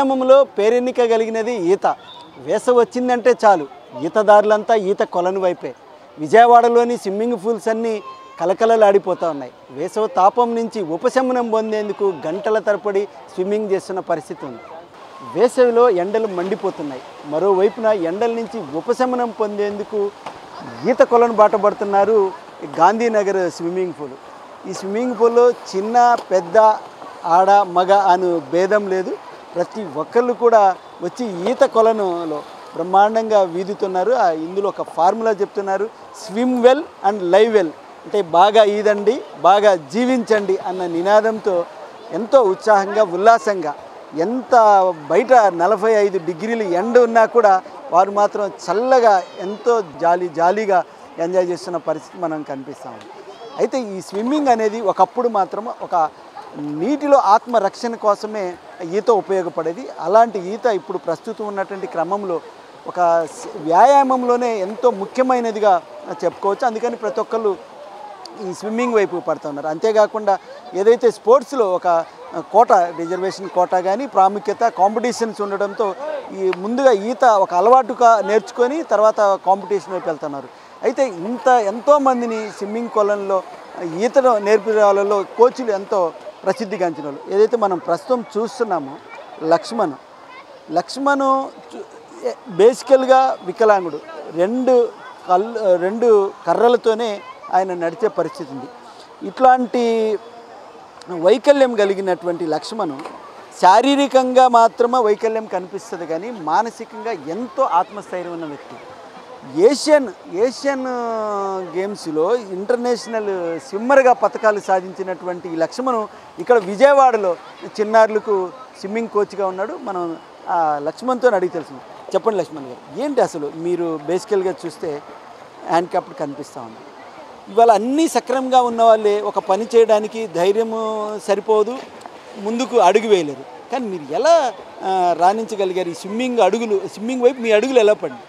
వ్యాయామంలో పేరెన్నిక కలిగినది ఈత వేసవి వచ్చిందంటే చాలు ఈతదారులంతా ఈత కొలను వైపే విజయవాడలోని స్విమ్మింగ్ పూల్స్ అన్నీ కలకలలాడిపోతూ ఉన్నాయి వేసవి తాపం నుంచి ఉపశమనం పొందేందుకు గంటల తరబడి స్విమ్మింగ్ చేస్తున్న పరిస్థితి ఉంది వేసవిలో ఎండలు మండిపోతున్నాయి మరోవైపున ఎండల నుంచి ఉపశమనం పొందేందుకు ఈత కొలను బాటపడుతున్నారు ఈ గాంధీనగర్ స్విమ్మింగ్ పూల్ ఈ స్విమ్మింగ్ పూల్లో చిన్న పెద్ద ఆడ మగ అను భేదం లేదు ప్రతి ఒక్కళ్ళు కూడా వచ్చి ఈత కొలనులో బ్రహ్మాండంగా వీదుతున్నారు ఆ ఇందులో ఒక ఫార్ములా చెప్తున్నారు swim well and live well అంటే బాగా ఈదండి బాగా జీవించండి అన్న నినాదంతో ఎంతో ఉత్సాహంగా ఉల్లాసంగా ఎంత బయట నలభై ఐదు డిగ్రీలు ఎండ ఉన్నా కూడా వారు మాత్రం చల్లగా ఎంతో జాలీ జాలీగా ఎంజాయ్ చేస్తున్న పరిస్థితి మనం కనిపిస్తాం అయితే ఈ స్విమ్మింగ్ అనేది ఒకప్పుడు మాత్రం ఒక నీటిలో ఆత్మరక్షణ కోసమే ఈత ఉపయోగపడేది అలాంటి ఈత ఇప్పుడు ప్రస్తుతం ఉన్నటువంటి క్రమంలో ఒక స్- వ్యాయామంలోనే ఎంతో ముఖ్యమైనదిగా చెప్పుకోవచ్చు అందుకని ప్రతి ఒక్కళ్ళు ఈ స్విమ్మింగ్ వైపు పడుతున్నారు అంతేకాకుండా ఏదైతే స్పోర్ట్స్లో ఒక కోట రిజర్వేషన్ కోట కానీ ప్రాముఖ్యత కాంపిటీషన్స్ ఉండడంతో ఈ ముందుగా ఈత ఒక అలవాటుగా నేర్చుకొని తర్వాత కాంపిటీషన్ వైపు వెళ్తున్నారు అయితే ఇంత ఎంతోమందిని స్విమ్మింగ్ కొలంలో ఈతను నేర్పే వాళ్ళలో కోచ్లు ఎంతో ప్రసిద్ధిగాంచిన వాళ్ళు ఏదైతే మనం ప్రస్తుతం చూస్తున్నామో లక్ష్మణ్ లక్ష్మణు చు- ఏ- బేసికల్గా వికలాంగుడు రెండు కళ్ళు రెండు కర్రలతోనే ఆయన నడిచే పరిస్థితి ఉంది ఇట్లాంటి వైకల్యం కలిగినటువంటి లక్ష్మణు శారీరకంగా మాత్రమే వైకల్యం కనిపిస్తుంది కానీ మానసికంగా ఎంతో ఆత్మస్థైర్యం ఉన్న వ్యక్తి ఏషియన్ ఏషియన్ గేమ్స్లో ఇంటర్నేషనల్ స్విమ్మర్గా పథకాలు సాధించినటువంటి ఈ లక్ష్మణు ఇక్కడ విజయవాడలో చిన్నారులకు స్విమ్మింగ్ కోచ్గా ఉన్నాడు మనం ఆ లక్ష్మణ్తో అడిగి తెలుసు చెప్పండి లక్ష్మణ్ గారు ఏంటి అసలు మీరు బేసికల్గా చూస్తే హ్యాండిక్యాప్డ్ కనిపిస్తూ ఉంది ఇవాళ అన్నీ సక్రమంగా ఉన్న వాళ్ళే ఒక పని చేయడానికి ధైర్యము సరిపోదు ముందుకు అడుగు వేయలేరు కానీ మీరు ఎలా ఆ, రాణించగలిగారు ఈ స్విమ్మింగ్ అడుగులు స్విమ్మింగ్ వైపు మీ అడుగులు ఎలా పడి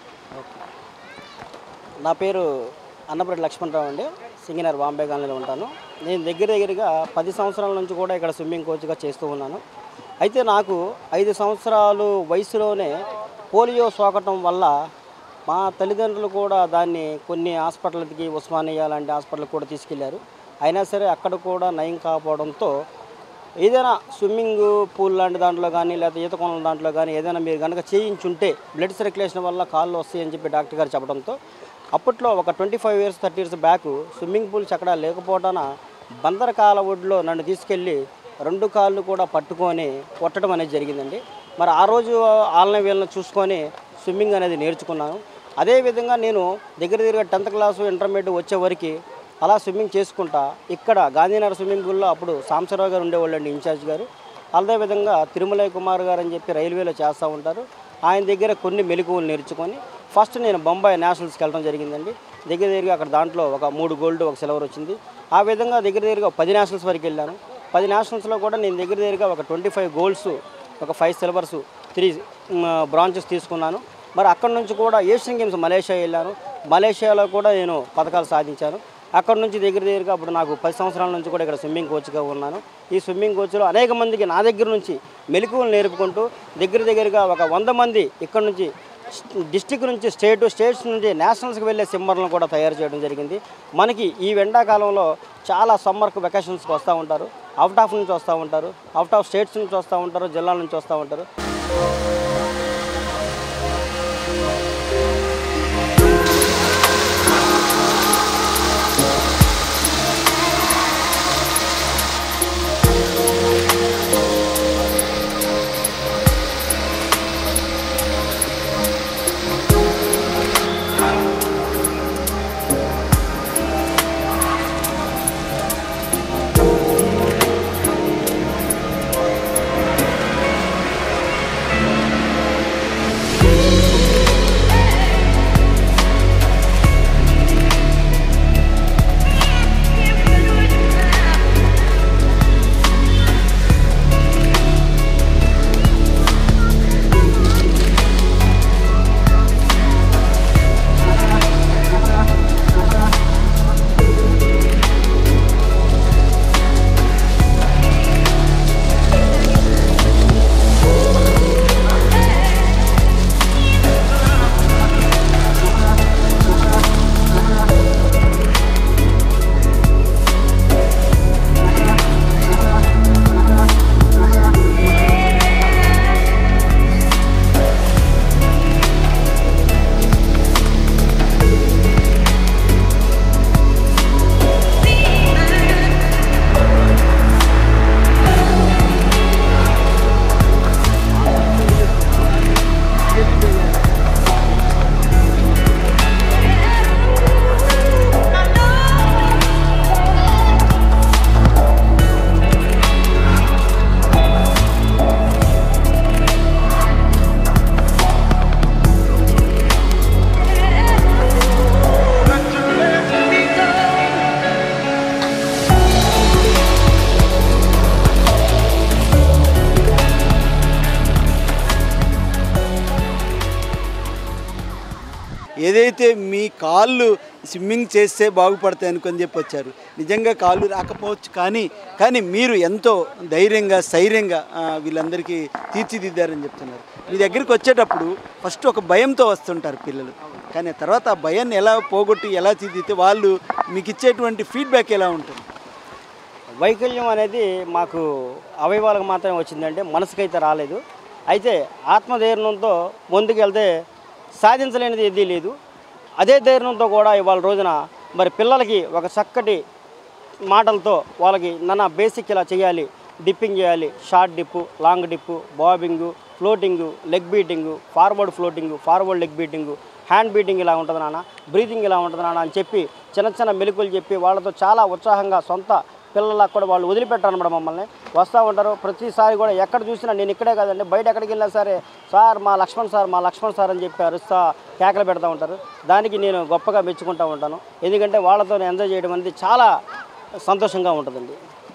నా పేరు అన్నపరెడ్డి లక్ష్మణరావు అండి సింగినర్ బాంబే గాలిలో ఉంటాను నేను దగ్గర దగ్గరగా పది సంవత్సరాల నుంచి కూడా ఇక్కడ స్విమ్మింగ్ కోచ్గా చేస్తూ ఉన్నాను అయితే నాకు ఐదు సంవత్సరాలు వయసులోనే పోలియో సోకటం వల్ల మా తల్లిదండ్రులు కూడా దాన్ని కొన్ని హాస్పిటల్కి ఉస్మానియా లాంటి హాస్పిటల్కి కూడా తీసుకెళ్లారు అయినా సరే అక్కడ కూడా నయం కాకపోవడంతో ఏదైనా స్విమ్మింగ్ పూల్ లాంటి దాంట్లో కానీ లేకపోతే ఈత కొనల దాంట్లో కానీ ఏదైనా మీరు కనుక చేయించుంటే బ్లడ్ సర్క్యులేషన్ వల్ల కాళ్ళు వస్తాయని చెప్పి డాక్టర్ గారు చెప్పడంతో అప్పట్లో ఒక twenty five years thirty years back swimming pools అక్కడ లేకపోవటాన బందరకాల ఒడ్లో నన్ను తీసుకెళ్ళి రెండు కాళ్ళు కూడా పట్టుకొని కొట్టడం అనేది జరిగిందండి మరి ఆ రోజు ఆన్లైన్ వీళ్ళని చూసుకొని స్విమ్మింగ్ అనేది నేర్చుకున్నాను అదేవిధంగా నేను దగ్గర దగ్గర టెన్త్ క్లాసు ఇంటర్మీడియట్ వచ్చే వరకు అలా స్విమ్మింగ్ చేసుకుంటా ఇక్కడ గాంధీనగర్ స్విమ్మింగ్ పూల్లో అప్పుడు సాంబశివరావు గారు ఉండేవాళ్ళండి ఇన్ఛార్జ్ గారు అదేవిధంగా తిరుమలయ్య కుమార్ గారు అని చెప్పి రైల్వేలో చేస్తూ ఉంటారు ఆయన దగ్గర కొన్ని మెలకువలు నేర్చుకొని ఫస్ట్ నేను బొంబాయి నేషనల్స్కి వెళ్ళడం జరిగిందండి దగ్గర దగ్గరగా అక్కడ దాంట్లో ఒక మూడు గోల్డ్ ఒక సిల్వర్ వచ్చింది ఆ విధంగా దగ్గర దగ్గరగా పది నేషనల్స్ వరకు వెళ్ళాను పది నేషనల్స్లో కూడా నేను దగ్గర దగ్గరగా ఒక ట్వంటీ ఫైవ్ గోల్డ్స్ ఒక ఫైవ్ సిల్వర్స్ త్రీ బ్రాంచెస్ తీసుకున్నాను మరి అక్కడ నుంచి కూడా ఏషియన్ గేమ్స్ మలేషియా వెళ్ళాను మలేషియాలో కూడా నేను పథకాలు సాధించాను అక్కడ నుంచి దగ్గర దగ్గరగా అప్పుడు నాకు పది సంవత్సరాల నుంచి కూడా ఇక్కడ స్విమ్మింగ్ కోచ్గా ఉన్నాను ఈ స్విమ్మింగ్ కోచ్లో అనేక మందికి నా దగ్గర నుంచి మెలకువలు నేర్పుకుంటూ దగ్గర దగ్గరగా ఒక వంద మంది ఇక్కడ నుంచి డిస్టిక్ నుంచి స్టేట్ స్టేట్స్ నుంచి నేషనల్స్కి వెళ్ళే సిమ్మర్లను కూడా తయారు చేయడం జరిగింది మనకి ఈ ఎండాకాలంలో చాలా సమ్మర్కి వెకేషన్స్కి వస్తూ ఉంటారు అవుట్ ఆఫ్ నుంచి వస్తూ ఉంటారు అవుట్ ఆఫ్ స్టేట్స్ నుంచి వస్తూ ఉంటారు జిల్లాల నుంచి వస్తూ ఉంటారు ఏదైతే మీ కాళ్ళు స్విమ్మింగ్ చేస్తే బాగుపడతాయి అనుకొని చెప్పి వచ్చారు నిజంగా కాళ్ళు రాకపోవచ్చు కానీ కానీ మీరు ఎంతో ధైర్యంగా స్థైర్యంగా ఆ, వీళ్ళందరికీ తీర్చిదిద్దారని చెప్తున్నారు మీ దగ్గరికి వచ్చేటప్పుడు ఫస్ట్ ఒక భయంతో వస్తుంటారు పిల్లలు కానీ తర్వాత ఆ భయాన్ని ఎలా పోగొట్టి ఎలా తీర్చితే వాళ్ళు మీకు ఇచ్చేటువంటి ఫీడ్బ్యాక్ ఎలా ఉంటుంది వైకల్యం అనేది మాకు అవయవాలకు మాత్రమే వచ్చిందంటే మనసుకైతే రాలేదు అయితే ఆత్మధైర్యంతో ముందుకెళ్తే సాధించలేనిది ఏదీ లేదు అదే ధైర్యంతో కూడా ఇవాళ రోజున మరి పిల్లలకి ఒక చక్కటి మాటలతో వాళ్ళకి నన్న బేసిక్ ఇలా చేయాలి డిప్పింగ్ చేయాలి short dip long dip bobbing floating leg beating forward floating forward leg beating hand beating ఇలా ఉంటుంది నాన్న బ్రీతింగ్ ఇలా ఉంటుంది నాన్న అని చెప్పి చిన్న చిన్న మెలకులు చెప్పి వాళ్ళతో చాలా ఉత్సాహంగా సొంత పిల్లలకు కూడా వాళ్ళు వదిలిపెట్టారనమాట మమ్మల్ని వస్తూ ఉంటారు ప్రతిసారి కూడా ఎక్కడ చూసినా నేను ఇక్కడే కాదండి బయట ఎక్కడికి వెళ్ళినా సరే సార్ మా లక్ష్మణ్ సార్ మా లక్ష్మణ్ సార్ అని చెప్పి అరుస్తా కేకలు పెడతా ఉంటారు దానికి నేను గొప్పగా మెచ్చుకుంటూ ఉంటాను ఎందుకంటే వాళ్ళతో ఎంజాయ్ చేయడం అనేది చాలా సంతోషంగా ఉంటుందండి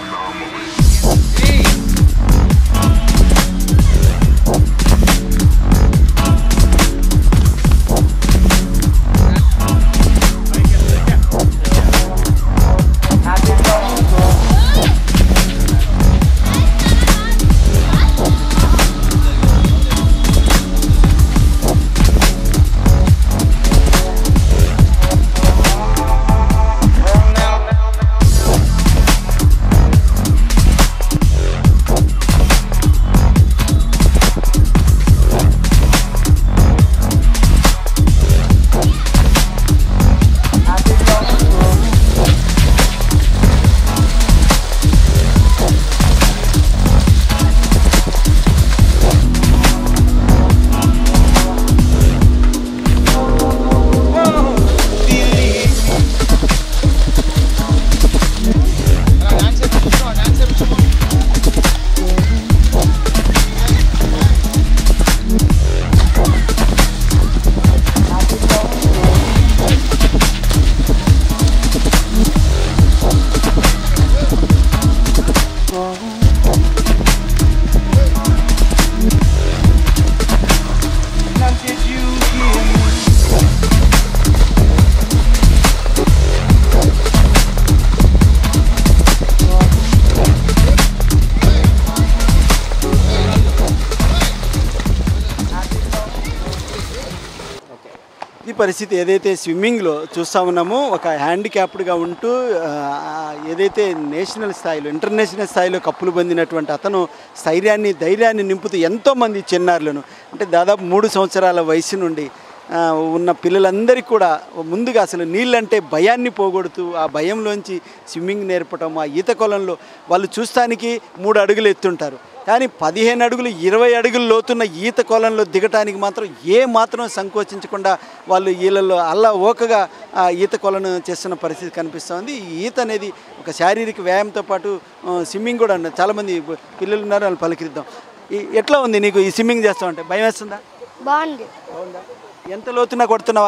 ఈ పరిస్థితి ఏదైతే స్విమ్మింగ్లో చూస్తూ ఉన్నామో ఒక హ్యాండిక్యాప్డ్గా ఉంటూ ఆ, ఏదైతే నేషనల్ స్థాయిలో ఇంటర్నేషనల్ స్థాయిలో కప్పులు పొందినటువంటి అతను స్థైర్యాన్ని ధైర్యాన్ని నింపుతూ ఎంతోమంది చిన్నారులను అంటే దాదాపు మూడు సంవత్సరాల వయసు నుండి ఆ, ఉన్న పిల్లలందరికీ కూడా ముందుగా అసలు నీళ్ళంటే భయాన్ని పోగొడుతూ ఆ భయంలోంచి స్విమ్మింగ్ నేర్పటం ఆ ఈత కొలంలో వాళ్ళు చూస్తానికి మూడు అడుగులు ఎత్తుంటారు కానీ పదిహేను అడుగులు ఇరవై అడుగులు లోతున్న ఈత కొలంలో దిగటానికి మాత్రం ఏ మాత్రం సంకోచించకుండా వాళ్ళు ఈళ్ళలో అల్లా ఓకగా ఆ ఈత కొలను చేస్తున్న పరిస్థితి కనిపిస్తుంది ఈ ఈత అనేది ఒక శారీరక వ్యాయామంతో పాటు ఆ, స్విమ్మింగ్ కూడా ఉన్నారు చాలామంది పిల్లలు ఉన్నారు వాళ్ళు పలికిద్దాం ఈ ఎట్లా ఉంది నీకు ఈ స్విమ్మింగ్ చేస్తావు అంటే భయం వేస్తుందా బాగుంది బాగుందా ఎంత లోతున కొడుతున్నావా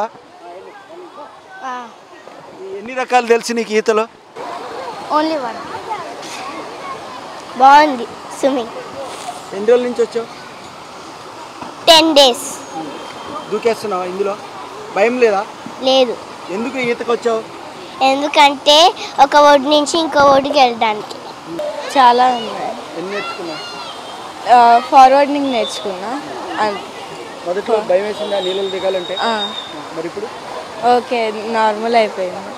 ఆ, ఎన్ని రకాలు తెలుసు నీకు ఈతలో ఓన్లీ వన్ బాగుంది స్విమ్మింగ్ ఎన్ని రోజుల నుంచి వచ్చావు టెన్ డేస్ దూకేస్తున్నావా ఇందులో భయం లేదా లేదు ఎందుకు ఈతకు వచ్చావు ఎందుకంటే ఒక ఒడి నుంచి ఇంకో ఒడికి వెళ్ళడానికి చాలా ఉన్నాయి ఎన్ని నేర్చుకున్నావు ఫార్వర్డింగ్ నేర్చుకున్నా అన్- మొదట్లో భయం వేసిందా నీళ్ళు దిగాలంటే ఆ, మరి ఇప్పుడు ఓకే నార్మల్ అయిపోయింది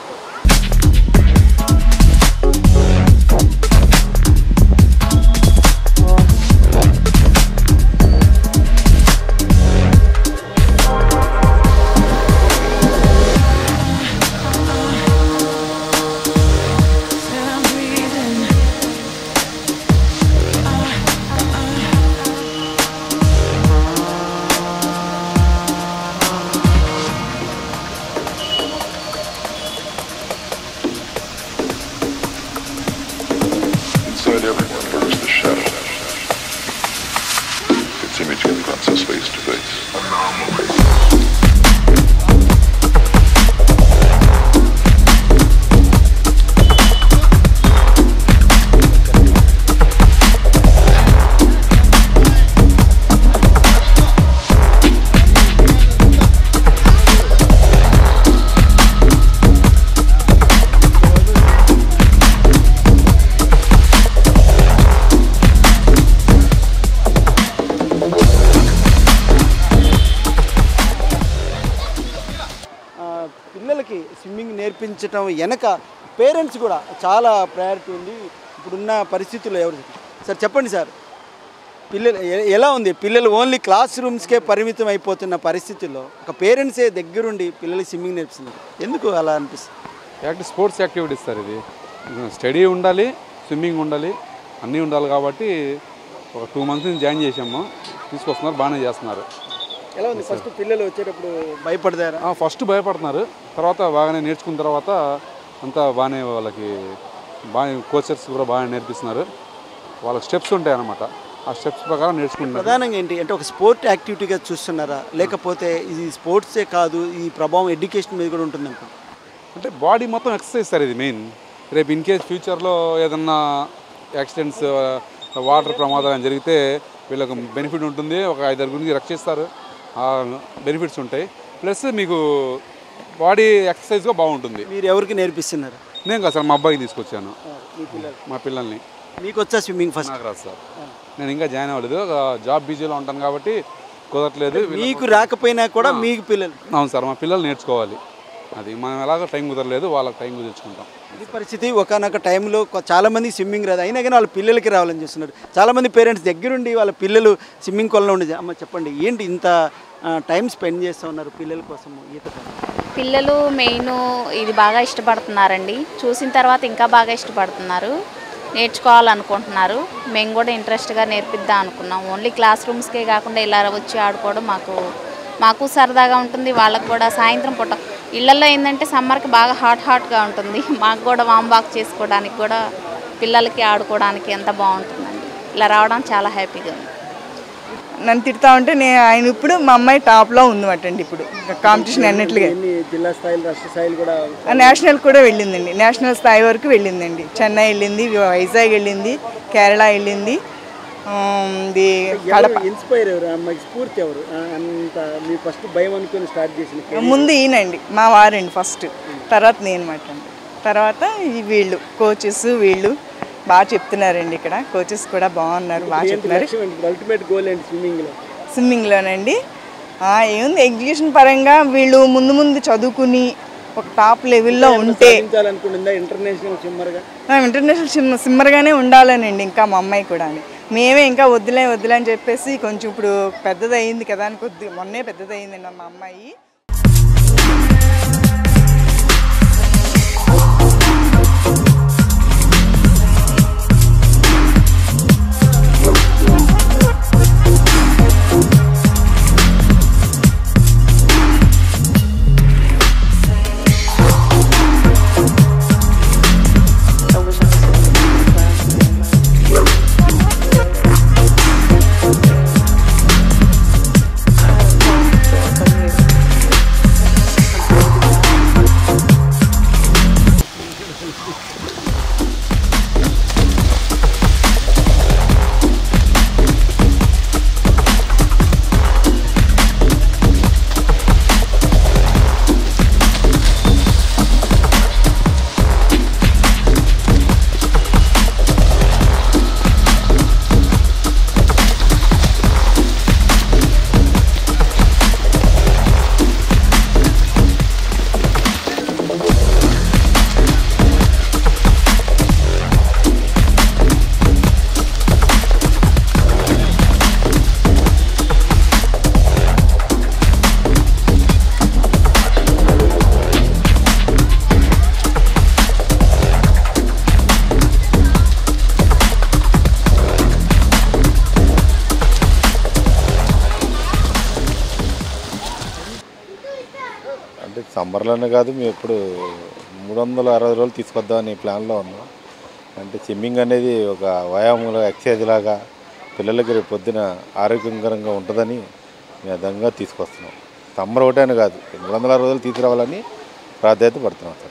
Inside everyone lurks the shadow. Its image confronts us face to face. నేర్పించడం వెనక పేరెంట్స్ కూడా చాలా ప్రయారిటీ ఉంది ఇప్పుడున్న పరిస్థితుల్లో ఎవరు సార్ చెప్పండి సార్ పిల్లలు ఎ- ఎలా ఉంది పిల్లలు ఓన్లీ క్లాస్ రూమ్స్కే పరిమితం అయిపోతున్న పరిస్థితుల్లో ఒక పేరెంట్సే దగ్గరుండి పిల్లలకి స్విమ్మింగ్ నేర్పిస్తున్నారు ఎందుకు అలా అనిపిస్తుంది యాక్టివ్ స్పోర్ట్స్ యాక్టివిటీస్ సార్ ఇది స్టడీ ఉండాలి స్విమ్మింగ్ ఉండాలి అన్నీ ఉండాలి కాబట్టి ఒక టూ మంత్స్ నుంచి జాయిన్ చేసాము తీసుకొస్తున్నారు బాగానే చేస్తున్నారు ఎలా ఉంది ఫస్ట్ పిల్లలు వచ్చేటప్పుడు భయపడతారా ఆ, ఫస్ట్ భయపడుతున్నారు తర్వాత బాగానే నేర్చుకున్న తర్వాత అంతా బాగానే వాళ్ళకి బాగా కోచర్స్ కూడా బాగా నేర్పిస్తున్నారు వాళ్ళకి స్టెప్స్ ఉంటాయి అన్నమాట ఆ స్టెప్స్ ప్రకారం నేర్చుకుంటున్నారు ప్రధానంగా ఏంటి అంటే ఒక స్పోర్ట్ యాక్టివిటీగా చూస్తున్నారా లేకపోతే ఇది స్పోర్ట్సే కాదు ఈ ప్రభావం ఎడ్యుకేషన్ మీద కూడా ఉంటుంది అనుకో అంటే బాడీ మొత్తం ఎక్సర్సైజ్ సార్ ఇది మెయిన్ రేపు ఇన్ కేస్ ఫ్యూచర్లో ఏదన్నా యాక్సిడెంట్స్ వాటర్ ప్రమాదాలు జరిగితే వీళ్ళకి బెనిఫిట్ ఉంటుంది ఒక ఐదారు గురించి రక్షిస్తారు ఆ బెనిఫిట్స్ ఉంటాయి ప్లస్ మీకు బాడీ ఎక్సర్సైజ్గా బాగుంటుంది మీరు ఎవరికి నేర్పిస్తున్నారు నేను కాదు సార్ మా అబ్బాయికి తీసుకొచ్చాను మీ పిల్లలు మా పిల్లల్ని మీకు వచ్చా స్విమ్మింగ్ ఫస్ట్ నాకు రాదు సార్ నేను ఇంకా జాయిన్ అవ్వలేదు ఒక జాబ్ బిజీలో ఉంటాను కాబట్టి కుదరట్లేదు వీళ్ళ- మీకు రాకపోయినా కూడా మీకు పిల్లలు అవును సార్ మా పిల్లలు నేర్చుకోవాలి అది మనం ఎలాగో టైం కుదరలేదు వాళ్ళకి టైం కుదిర్చుకుంటాం ఇది పరిస్థితి ఒకనొక టైంలో కొ- చాలా మంది స్విమ్మింగ్ రాదు అయినా కానీ వాళ్ళ పిల్లలకి రావాలని చూస్తున్నారు చాలా మంది పేరెంట్స్ దగ్గరుండి వాళ్ళ పిల్లలు స్విమ్మింగ్ కొలలో ఉండి అమ్మ చెప్పండి ఏంటి ఇంత టైం స్పెండ్ చేస్తూ ఉన్నారు పిల్లల కోసం ఈత కోసం? పిల్లలు మెయిన్ ఇది బాగా ఇష్టపడుతున్నారండి చూసిన తర్వాత ఇంకా బాగా ఇష్టపడుతున్నారు నేర్చుకోవాలనుకుంటున్నారు మేము కూడా ఇంట్రెస్ట్గా నేర్పిద్దాం అనుకున్నాం ఓన్లీ క్లాస్ రూమ్స్కే కాకుండా ఇలా వచ్చి ఆడుకోవడం మాకు మాకు సరదాగా ఉంటుంది వాళ్ళకు కూడా సాయంత్రం పూట ఇళ్లలో ఏంటంటే సమ్మర్కి బాగా హాట్ హాట్గా ఉంటుంది మాకు కూడా వామ్ వాక్ చేసుకోవడానికి కూడా పిల్లలకి ఆడుకోవడానికి ఎంత బాగుంటుందండి ఇలా రావడం చాలా హ్యాపీగా ఉంది నన్ను తిడతా ఉంటే నేను ఆయన ఇప్పుడు మా అమ్మాయి టాప్లో ఉందన్నమాట ఇప్పుడు కాంపిటీషన్ అన్నిట్లుగా ఎన్ని జిల్లా స్థాయిలు రాష్ట్ర స్థాయిలు కూడా ఆ నేషనల్ కూడా వెళ్ళిందండి నేషనల్ స్థాయి వరకు వెళ్ళిందండి చెన్నై వెళ్ళింది వైజాగ్ వెళ్ళింది కేరళ వెళ్ళింది ఆమ్, ఇది కడప ఇన్స్పైర్ ఎవరు అమ్మాయికి స్ఫూర్తి ఎవరు ఆ, అంత మీరు ఫస్ట్ భయం అనుకుని స్టార్ట్ చేసిన ముందు ఈయనండి మా వారండి ఫస్ట్ తర్వాత నేను మాట తర్వాత ఈ వీళ్ళు కోచెస్ వీళ్ళు బాగా చెప్తున్నారండి ఇక్కడ కోచెస్ కూడా బాగున్నారు బాగా చెప్తున్నారు అల్టిమేట్ గోల్ ఏంటి స్విమ్మింగ్లో స్విమ్మింగ్లోనండి ఆ, ఏముంది ఎగ్జిక్యూషన్ పరంగా వీళ్ళు ముందు ముందు చదువుకుని ఒక టాప్ లెవెల్లో ఉంటే సాధించాలనుకుంటుందా ఇంటర్నేషనల్ స్విమ్మర్గా ఆ, ఇంటర్నేషనల్ సిమ్ సిమ్మర్గానే ఉండాలనండి ఇంకా మా అమ్మాయి కూడా మేమే ఇంకా వద్దులే వద్దులే అని చెప్పేసి కొంచెం ఇప్పుడు పెద్దది అయింది కదా అని కొద్ది మొన్నే పెద్దది అయిందండి మా అమ్మాయి అంటే సమ్మర్లోనే కాదు మేము ఎప్పుడు మూడు వందల అరవై రోజులు తీసుకొద్దామని ప్లాన్లో ఉన్నాం అంటే స్విమ్మింగ్ అనేది ఒక వ్యాయామంలో ఎక్సర్సైజ్ లాగా పిల్లలకి రేపు పొద్దున ఆరోగ్యకరంగా ఉంటుందని మేము విధంగా తీసుకొస్తున్నాం సమ్మర్ ఒకటేనే కాదు మూడు వందల అరవై రోజులు తీసుకురావాలని ప్రాధాన్యత పడుతున్నాం sir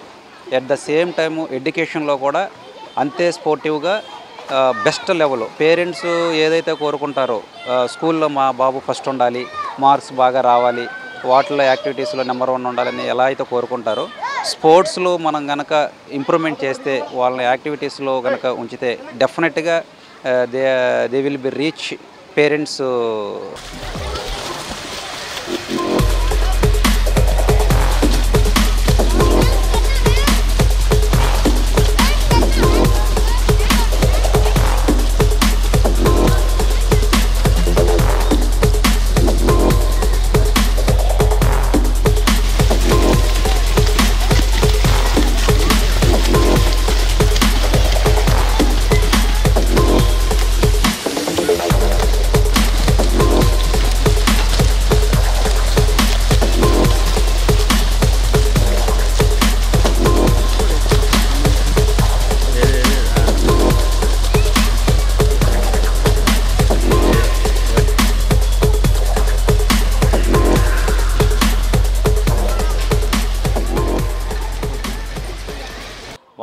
at the same time ఎడ్యుకేషన్లో కూడా అంతే స్పోర్టివ్గా బెస్ట్ లెవెల్ పేరెంట్స్ ఏదైతే కోరుకుంటారో ఆ, స్కూల్లో మా బాబు ఫస్ట్ ఉండాలి మార్క్స్ బాగా రావాలి వాటిలో యాక్టివిటీస్లో నెంబర్ వన్ ఉండాలని ఎలా అయితే కోరుకుంటారో స్పోర్ట్స్లో మనం కనుక ఇంప్రూవ్మెంట్ చేస్తే వాళ్ళని యాక్టివిటీస్లో కనుక ఉంచితే డెఫినెట్గా they they will be reach parents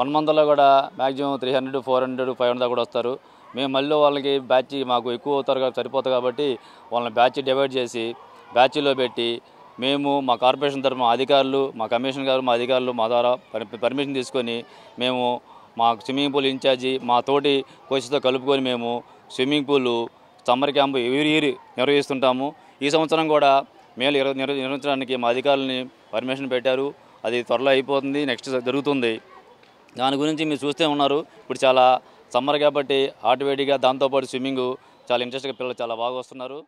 one మంత్లో కూడా maximum three hundred four hundred five hundred కూడా వస్తారు మేము మళ్ళీ వాళ్ళకి బ్యాచ్ మాకు ఎక్కువ అవుతారు కాబట్టి సరిపోతుంది కాబట్టి వాళ్ళని బ్యాచ్ డివైడ్ చేసి బ్యాచ్లో పెట్టి మేము మా కార్పొరేషన్ తరఫున అధికారులు మా కమిషన్ గారు మా అధికారులు మా ద్వారా పర్- పర్మిషన్ తీసుకొని మేము మా స్విమ్మింగ్ పూల్ ఇన్ఛార్జి మా తోటి కోచ్తో కలుపుకొని మేము swimming pool summer camp every year నిర్వహిస్తుంటాము ఈ సంవత్సరం కూడా మేలు నిర్వ నిర్వ- నిర్వహించడానికి మా అధికారులని పర్మిషన్ పెట్టారు అది త్వరలో అయిపోతుంది నెక్స్ట్ జరుగుతుంది దాని గురించి మీరు చూస్తే ఉన్నారు ఇప్పుడు చాలా సమ్మర్ కాబట్టి ఆటోమేటిక్గా దాంతోపాటు స్విమ్మింగ్ చాలా ఇంట్రెస్ట్గా పిల్లలు చాలా బాగా వస్తున్నారు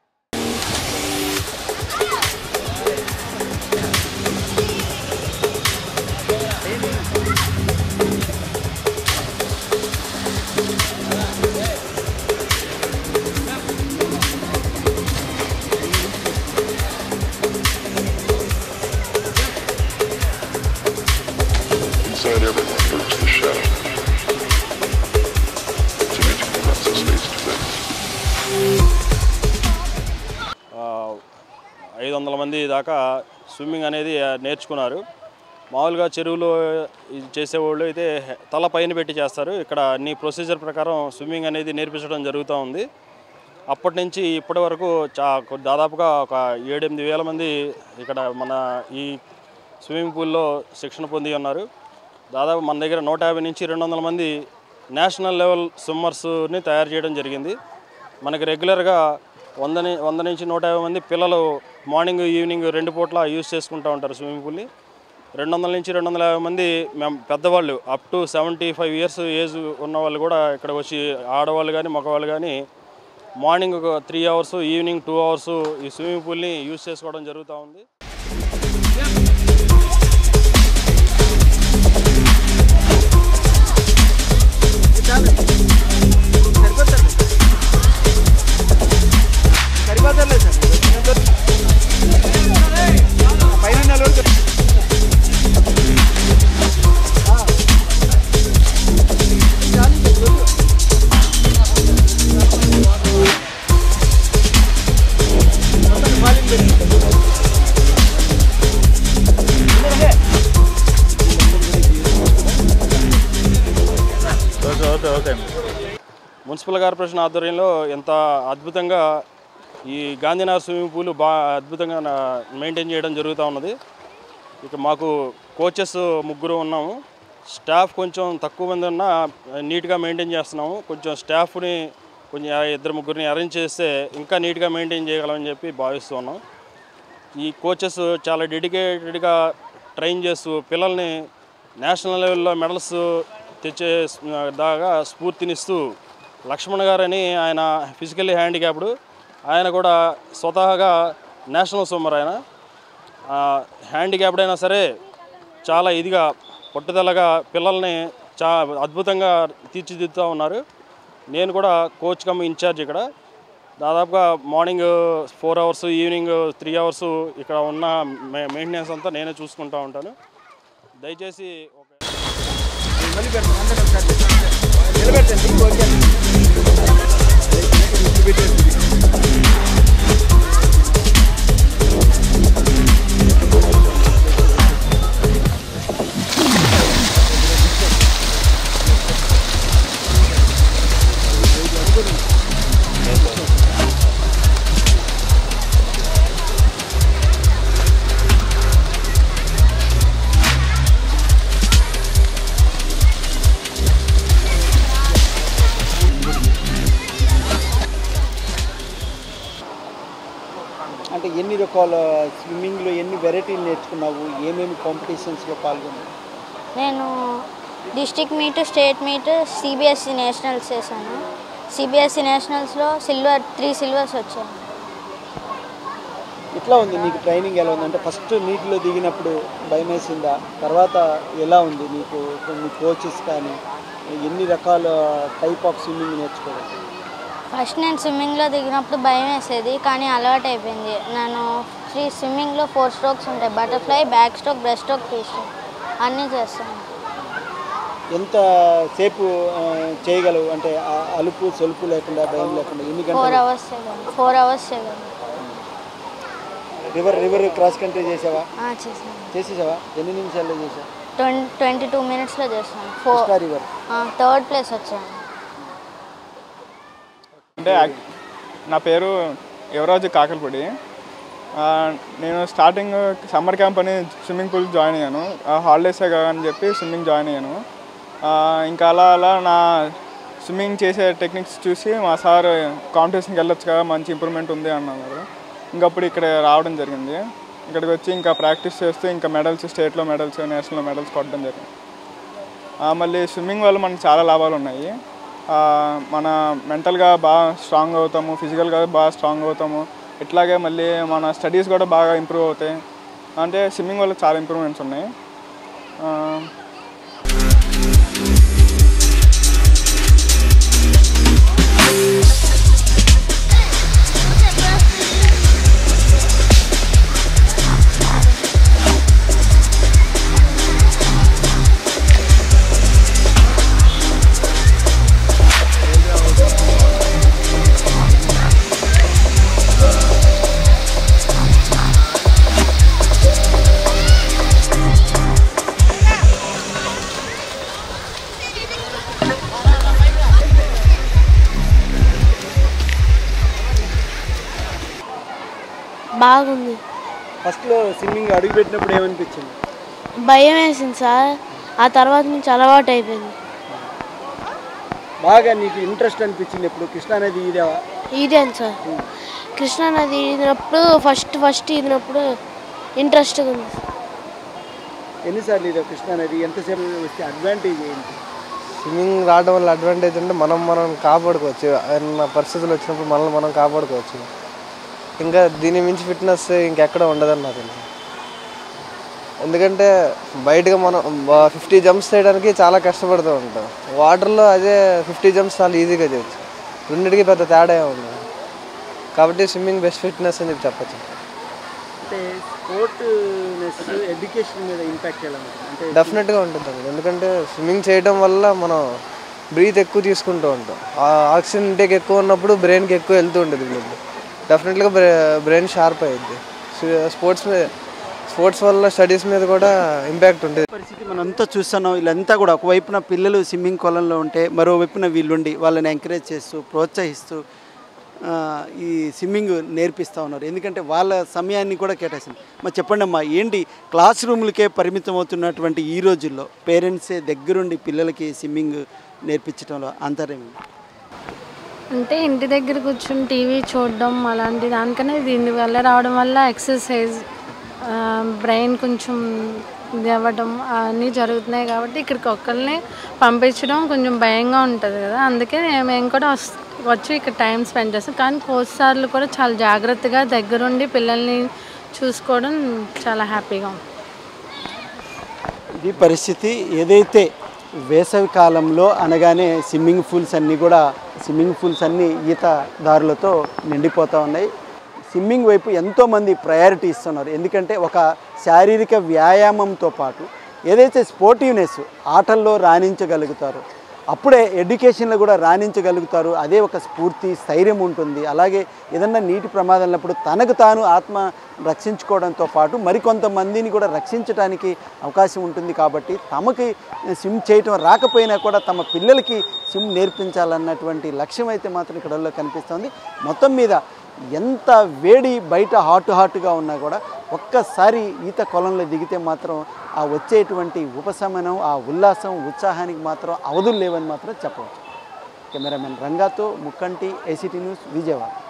Inside everyone lurks the shadow. To each confronts us face to face. ఐదు వందల మంది దాకా స్విమ్మింగ్ అనేది ఆ, నేర్చుకున్నారు మామూలుగా చెరువులో ఇది చేసేవాళ్ళు అయితే తల పైన పెట్టి చేస్తారు ఇక్కడ అన్ని ప్రొసీజర్ ప్రకారం స్విమ్మింగ్ అనేది నేర్పించడం జరుగుతూ ఉంది అప్పటి నుంచి ఇప్పటి వరకు చా దాదాపుగా ఒక ఏడెనిమిది వేల మంది ఇక్కడ మన ఈ స్విమ్మింగ్ పూల్లో శిక్షణ పొంది ఉన్నారు దాదాపు మన దగ్గర నూట యాభై నుంచి రెండు వందల మంది నేషనల్ లెవెల్ స్విమ్మర్స్ని తయారు చేయడం జరిగింది మనకి రెగ్యులర్గా వంద ని- వంద నుంచి నూట యాభై మంది పిల్లలు మార్నింగ్ ఈవినింగ్ రెండు పూట్ల యూజ్ చేసుకుంటూ ఉంటారు స్విమ్మింగ్ పూల్ని రెండు వందల నుంచి రెండు వందల యాభై మంది మేము పెద్దవాళ్ళు up to seventy five years age ఉన్న వాళ్ళు కూడా ఇక్కడికి వచ్చి ఆడవాళ్ళు కానీ మగవాళ్ళు కానీ మార్నింగ్ ఒక three hours evening two hours ఈ స్విమ్మింగ్ పూల్ని యూజ్ చేసుకోవడం జరుగుతూ ఉంది సరిపోతారులే సార్ పైన నిలబడి okay okay okay municipal corporation ఆధ్వర్యంలో ఎంత అద్భుతంగా ఈ గాంధీనగర్ స్విమ్మింగ్ పూల్ బాగా అద్భుతంగా నా- మెయింటైన్ చేయడం జరుగుతూ ఉన్నది ఇక మాకు కోచెస్ ముగ్గురు ఉన్నాము స్టాఫ్ కొంచెం తక్కువ మంది ఉన్నా నీట్గా మెయింటైన్ చేస్తున్నాము కొంచెం స్టాఫ్ని కొంచెం ఇద్దరు ముగ్గురిని అరేంజ్ చేస్తే ఇంకా నీట్గా మెయింటైన్ చేయగలమని చెప్పి భావిస్తున్నాం ఈ కోచెస్ చాలా డెడికేటెడ్గా ట్రైన్ చేస్తూ పిల్లల్ని నేషనల్ లెవెల్లో మెడల్స్ తెచ్చే దాగా స్ఫూర్తినిస్తూ లక్ష్మణ్ గారని ఆయన ఫిజికల్లీ హ్యాండిక్యాప్డ్ ఆయన కూడా స్వతహాగా నేషనల్ స్విమ్మర్ ఆయన హ్యాండిక్యాప్డ్ అయినా సరే చాలా ఇదిగా పట్టుదలగా పిల్లల్ని చా అద్భుతంగా తీర్చిదిద్దుతూ ఉన్నారు నేను కూడా కోచ్ కమ్ ఇన్ఛార్జ్ ఇక్కడ దాదాపుగా morning four hours evening three hours ఇక్కడ ఉన్న మె మెయింటెనెన్స్ అంతా నేనే చూసుకుంటూ ఉంటాను దయచేసి ఒక నిలబెట్టండి ఓకే అంటే ఎన్ని రకాల స్విమ్మింగ్లో ఎన్ని వెరైటీలు నేర్చుకున్నావు ఏమేమి కాంపిటీషన్స్లో పాల్గొన్నావు నేను district meet state meet CBSE nationals చేశాను సిబిఎస్సి నేషనల్స్లో సిల్వర్ త్రీ సిల్వర్స్ వచ్చాయి ఎట్లా ఉంది నీకు ట్రైనింగ్ ఎలా ఉంది అంటే ఫస్ట్ నీటిలో దిగినప్పుడు భయం వేసిందా తర్వాత ఎలా ఉంది నీకు కొన్ని కోచెస్ కానీ ఎన్ని రకాల టైప్ ఆఫ్ స్విమ్మింగ్ నేర్చుకోవడం ఫస్ట్ నేను స్విమ్మింగ్లో దిగినప్పుడు భయం వేసేది కానీ అలవాటు అయిపోయింది నేను ఫ్రీ స్విమ్మింగ్లో ఫోర్ స్ట్రోక్స్ ఉంటాయి butterfly back stroke breast stroke free stroke అన్నీ చేస్తాను ఎంత సేపు ఆ, చేయగలవు అంటే ఆ అలుపు సొలుపు లేకుండా భయం లేకుండా ఎన్ని ఫోర్ గంటలు అవర్స్ చేయగలను ఫోర్ అవర్స్ చేయగలను రివర్ రివర్ క్రాస్ కంట్రీ చేసావా ఆ, చేశాను చేసేసావా ఎన్ని నిమిషాల్లో చేసావు ట్వంటీ ట్వంటీ టూ మినిట్స్లో చేస్తాను four Krishna river third place వచ్చాను అంటే యాక్- నా పేరు యువరాజు కాకలపూడి ఆ, నేను స్టార్టింగ్ సమ్మర్ క్యాంప్ అని స్విమ్మింగ్ పూల్ జాయిన్ అయ్యాను హాలిడేసే కదా అని చెప్పి స్విమ్మింగ్ జాయిన్ అయ్యాను ఆ, ఇంకా అలా అలా నా స్విమ్మింగ్ చేసే టెక్నిక్స్ చూసి మా సార్ కాంపిటీషన్కి వెళ్ళొచ్చు కదా మంచి ఇంప్రూవ్మెంట్ ఉంది అన్నారు ఇంకా అప్పుడు ఇక్కడ రావడం జరిగింది ఇక్కడికి వచ్చి ఇంకా ప్రాక్టీస్ చేస్తూ ఇంకా మెడల్స్ స్టేట్లో మెడల్స్ నేషనల్ మెడల్స్ కొట్టడం జరిగింది ఆ, మళ్ళీ స్విమ్మింగ్ వల్ల మనకు చాలా లాభాలు ఉన్నాయి ఆ, మన మెంటల్గా బాగా స్ట్రాంగ్ అవుతాము ఫిజికల్గా బాగా స్ట్రాంగ్ అవుతాము ఇట్లాగే మళ్ళీ మన స్టడీస్ కూడా బాగా ఇంప్రూవ్ అవుతాయి అంటే స్విమ్మింగ్ వల్ల చాలా ఇంప్రూవ్మెంట్స్ ఉన్నాయి ఆ, బాగుంది ఫస్ట్లో స్విమ్మింగ్ అడుగు పెట్టినప్పుడు ఏమనిపించింది భయం వేసింది సార్ ఆ తర్వాత నుంచి అలవాటు అయిపోయింది బాగా నీకు ఇంట్రెస్ట్ అనిపించింది ఎప్పుడు కృష్ణా నది ఇదేవా ఈదాను సార్ కృష్ణా నది ఈదినప్పుడు ఫస్ట్ ఫస్ట్ ఈదినప్పుడు ఇంట్రెస్ట్గా ఉంది ఎన్నిసార్లు ఇదే కృష్ణా నది ఎంతసేపు వస్తే అడ్వాంటేజ్ ఏంటి స్విమ్మింగ్ రావడం వల్ల అడ్వాంటేజ్ అంటే మనం మనం కాపాడుకోవచ్చు ఏమన్నా పరిస్థితులు వచ్చినప్పుడు మనల్ని మనం కాపాడుకోవచ్చు ఇంకా దీని మించి ఫిట్నెస్ ఇంకెక్కడ ఉండదని నాకు తెలుసు ఎందుకంటే బయటగా మనం ఫిఫ్టీ జంప్స్ చేయడానికి చాలా కష్టపడుతూ ఉంటాం వాటర్లో అదే ఫిఫ్టీ జంప్స్ చాలా ఈజీగా చేయొచ్చు రెండింటికి పెద్ద తేడా ఏమి ఉండదు కాబట్టి స్విమ్మింగ్ బెస్ట్ ఫిట్నెస్ అని చెప్పి చెప్పచ్చు అంటే స్పోర్ట్నెస్ ఎడ్యుకేషన్ మీద ఇంపాక్ట్ ఎలా ఉంటుంది అంటే డెఫినెట్గా ఉంటుంది ఎందుకంటే స్విమ్మింగ్ చేయడం వల్ల మనం బ్రీత్ ఎక్కువ తీసుకుంటూ ఉంటాం ఆ ఆక్సిజన్ ఇంటేక్ ఎక్కువ ఉన్నప్పుడు బ్రెయిన్కి ఎక్కువ వెళ్తూ ఉంటుంది బ్లడ్ డెఫినెట్గా బ్రెయిన్ షార్ప్ అయ్యింది స్పోర్ట్స్ మీద స్పోర్ట్స్ వల్ల స్టడీస్ మీద కూడా ఇంపాక్ట్ ఉంటుంది పరిస్థితి మనంతా చూస్తున్నాం వీళ్ళంతా కూడా ఒకవైపున పిల్లలు స్విమ్మింగ్ కొలంలో ఉంటే మరోవైపున వీళ్ళుండి వాళ్ళని ఎంకరేజ్ చేస్తూ ప్రోత్సహిస్తూ ఆ, ఈ స్విమ్మింగ్ నేర్పిస్తూ ఉన్నారు ఎందుకంటే వాళ్ళ సమయాన్ని కూడా కేటాయిస్తుంది మరి చెప్పండి అమ్మా ఏంటి క్లాస్ రూమ్లకే పరిమితం అవుతున్నటువంటి ఈ రోజుల్లో పేరెంట్సే దగ్గరుండి పిల్లలకి స్విమ్మింగ్ నేర్పించడంలో అంతరేమి అంటే ఇంటి దగ్గర కూర్చుని టీవీ చూడడం అలాంటి దానికనే దీని వల్ల రావడం వల్ల ఎక్సర్సైజ్ బ్రెయిన్ కొంచెం ఇది అవ్వడం అన్నీ జరుగుతున్నాయి కాబట్టి ఇక్కడికి ఒక్కరిని పంపించడం కొంచెం భయంగా ఉంటుంది కదా అందుకే మేము కూడా వస్- వచ్చి ఇక్కడ టైం స్పెండ్ చేస్తాం కానీ కోచ్ సార్లు కూడా చాలా జాగ్రత్తగా దగ్గరుండి పిల్లల్ని చూసుకోవడం చాలా హ్యాపీగా ఉంది ఇది పరిస్థితి ఏదైతే వేసవి కాలంలో అనగానే స్విమ్మింగ్ పూల్స్ అన్నీ కూడా స్విమ్మింగ్ పూల్స్ అన్నీ ఈతదారులతో నిండిపోతూ ఉన్నాయి స్విమ్మింగ్ వైపు ఎంతోమంది ప్రయారిటీ ఇస్తున్నారు ఎందుకంటే ఒక శారీరక వ్యాయామంతో పాటు ఏదైతే స్పోర్టివ్నెస్ ఆటల్లో రాణించగలుగుతారో అప్పుడే ఎడ్యుకేషన్లో కూడా రాణించగలుగుతారు అదే ఒక స్ఫూర్తి స్థైర్యం ఉంటుంది అలాగే ఏదన్నా నీటి ప్రమాదం ఉన్నప్పుడు తనకు తాను ఆత్మ రక్షించుకోవడంతో పాటు మరికొంతమందిని కూడా రక్షించడానికి అవకాశం ఉంటుంది కాబట్టి తమకి స్విమ్ చేయటం రాకపోయినా కూడా తమ పిల్లలకి స్విమ్ నేర్పించాలన్నటువంటి లక్ష్యం అయితే మాత్రం ఇక్కడ కనిపిస్తుంది మొత్తం మీద ఎంత వేడి బయట హాట్ హాట్గా ఉన్నా కూడా ఒక్కసారి ఈత కొలంలో దిగితే మాత్రం ఆ వచ్చేటువంటి ఉపశమనం ఆ ఉల్లాసం ఉత్సాహానికి మాత్రం అవధులు లేవని మాత్రం చెప్పవచ్చు కెమెరామెన్ రంగాతో ముక్కంటి ఏసీటీ న్యూస్ విజయవాడ